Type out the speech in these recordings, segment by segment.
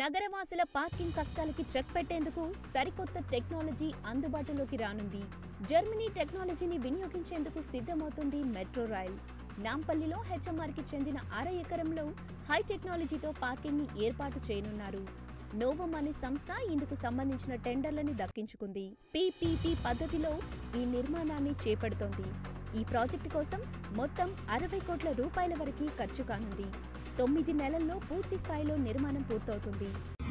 నగరవాసుల parking కష్టాలకి check పెట్టేందుకు సరికొత్త technology అందుబాటులోకి రానుంది జర్మనీ టెక్నాలజీని వినియోగించేందుకు సిద్ధమవుతుంది మెట్రో రైల్ నాంపల్లిలో హెచ్ఎంఆర్కి చెందిన అర ఎకరంలో హై టెక్నాలజీతో పార్కింగ్ ని ఏర్పాటు చేయనున్నారు నోవమ్ అనే సంస్థ ఇందుకు సంబంధించిన టెండర్లని దక్కించుకుంది పీపీపీ పద్ధతిలో ఈ నిర్మాణాన్ని చేపడుతోంది ఈ ప్రాజెక్టు కోసం మొత్తం అరవై కోట్ల రూపాయల వరకు ఖర్చు కానుంది తొమ్మిది నెలల్లో పూర్తి స్థాయిలో నిర్మాణం పూర్తవుతుంది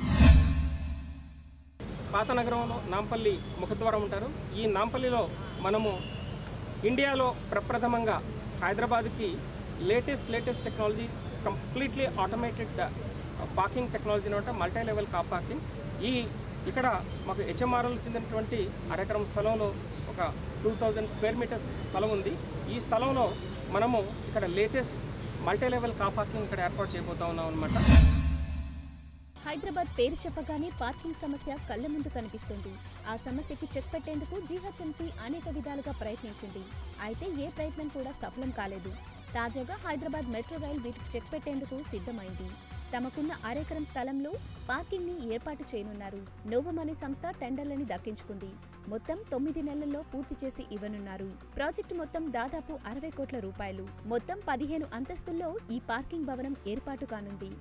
పాత నగరంలో నాంపల్లి ముఖద్వారం ఉంటారు ఈ నాంపల్లిలో మనము ఇండియాలో ప్రప్రథమంగా హైదరాబాద్కి latest latest technology completely automated parking technology అనమాట మల్టీ లెవెల్ కార్ పార్కింగ్ ఈ ఇక్కడ మాకు హెచ్ఎంఆర్ఎల్ చెందినటువంటి అరెకరం స్థలంలో ఒక టూ థౌజండ్ స్క్వేర్ మీటర్స్ స్థలం ఉంది ఈ స్థలంలో మనము ఇక్కడ latest multi level car parking ఇక్కడ ఏర్పాటు చేయబోతా ఉన్నాం అనమాట హైదరాబాద్ పేరు చెప్పగానే పార్కింగ్ సమస్య కళ్ళ ముందు కనిపిస్తుంది ఆ సమస్యకి చెక్ పెట్టేందుకు జీహెచ్ఎంసీ అనేక విధాలుగా ప్రయత్నించింది అయితే ఏ ప్రయత్నం కూడా సఫలం కాలేదు తాజాగా హైదరాబాద్ మెట్రో రైల్ వీటికి చెక్ పెట్టేందుకు సిద్ధమైంది తమకున్న అరెకరం స్థలంలో పార్కింగ్ ని ఏర్పాటు చేయనున్నారు నోవమ్ అనే సంస్థ టెండర్లని దక్కించుకుంది మొత్తం తొమ్మిది నెలల్లో పూర్తి చేసి ఇవ్వనున్నారు ప్రాజెక్టు మొత్తం దాదాపు అరవై కోట్ల రూపాయలు మొత్తం పదిహేను అంతస్తుల్లో ఈ పార్కింగ్ భవనం ఏర్పాటు కానుంది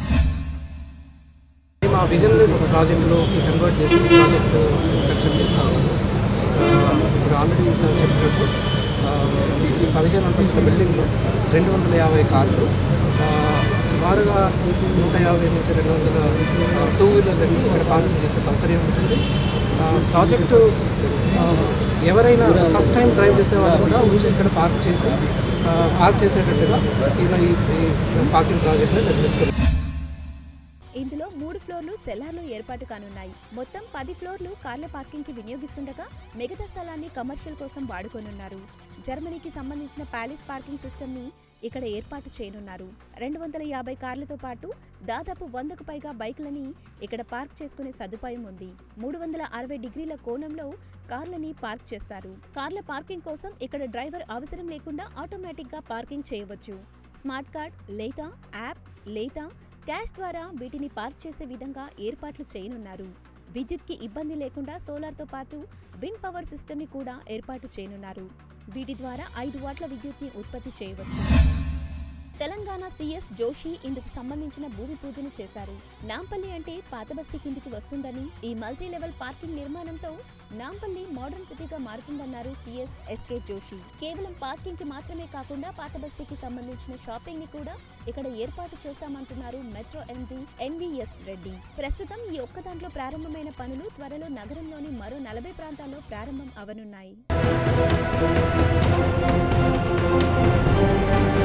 మా విజన్ ఒక ప్రాజెక్ట్లో కన్వర్ట్ చేసి ఈ ప్రాజెక్ట్ కన్స్ట్రక్ట్ చేస్తాము ఇప్పుడు ఆల్రెడీ సార్ చెప్పినట్టు ఆ, ఈ పదిహేను అంతస్తుల బిల్డింగ్లో రెండు వందల యాభై కార్లు ఆ, సుమారుగా నూట యాభై నుంచి రెండు వందల టూ వీలర్లకి ఇక్కడ పార్కింగ్ చేసే సౌకర్యం ఉంటుంది ఆ, ప్రాజెక్టు ఆ, ఎవరైనా ఫస్ట్ టైం డ్రైవ్ చేసే వాళ్ళు కూడా వచ్చి ఇక్కడ పార్క్ చేసి ఆ, పార్క్ చేసేటట్టుగా ఇలా ఈ ఈ పార్కింగ్ ప్రాజెక్ట్ని నిర్మిస్తున్నాం ఇందులో మూడు ఫ్లోర్లు సెల్లార్లు ఏర్పాటు కానున్నాయి మొత్తం పది ఫ్లోర్లు కార్ల పార్కింగ్ కి వినియోగిస్తుండగా మిగతా స్థలాన్ని కమర్షియల్ కోసం వాడుకోనున్నారు జర్మనీకి సంబంధించిన ప్యాలెస్ పార్కింగ్ సిస్టమ్ ని ఇక్కడ ఏర్పాటు చేయనున్నారు రెండు వందల యాభై కార్లతో పాటు దాదాపు వందకు పైగా బైక్లని ఇక్కడ పార్క్ చేసుకునే సదుపాయం ఉంది మూడు వందల అరవై డిగ్రీల కోణంలో కార్లని పార్క్ చేస్తారు కార్ల పార్కింగ్ కోసం ఇక్కడ డ్రైవర్ అవసరం లేకుండా ఆటోమేటిక్ గా పార్కింగ్ చేయవచ్చు స్మార్ట్ కార్డ్ లేదా యాప్ లేదా క్యాష్ ద్వారా వీటిని పార్క్ చేసే విధంగా ఏర్పాట్లు చేయనున్నారు విద్యుత్కి ఇబ్బంది లేకుండా సోలార్తో పాటు విండ్ పవర్ సిస్టమ్ని కూడా ఏర్పాటు చేయనున్నారు వీటి ద్వారా ఐదు వాట్ల విద్యుత్ని ఉత్పత్తి చేయవచ్చు తెలంగాణ సీఎస్ జోషి ఇందుకు సంబంధించిన భూమి పూజను చేశారు నాంపల్లి అంటే పాతబస్తీ కిందికి వస్తుందని ఈ మల్టీ లెవెల్ పార్కింగ్ నిర్మాణంతో నాంపల్లి మోడర్న్ సిటీగా మారుతుందన్నారు సీఎస్ ఎస్కే జోషి కేవలం పార్కింగ్ కి మాత్రమే కాకుండా పాతబస్తీకి సంబంధించిన షాపింగ్ ని కూడా ఇక్కడ ఏర్పాటు చేస్తామంటున్నారు మెట్రో ఎండీ ఎన్వీఎస్ రెడ్డి ప్రస్తుతం ఈ ఒక్క దాంట్లో ప్రారంభమైన పనులు త్వరలో నగరంలోని మరో నలభై ప్రాంతాల్లో ప్రారంభం అవనున్నాయి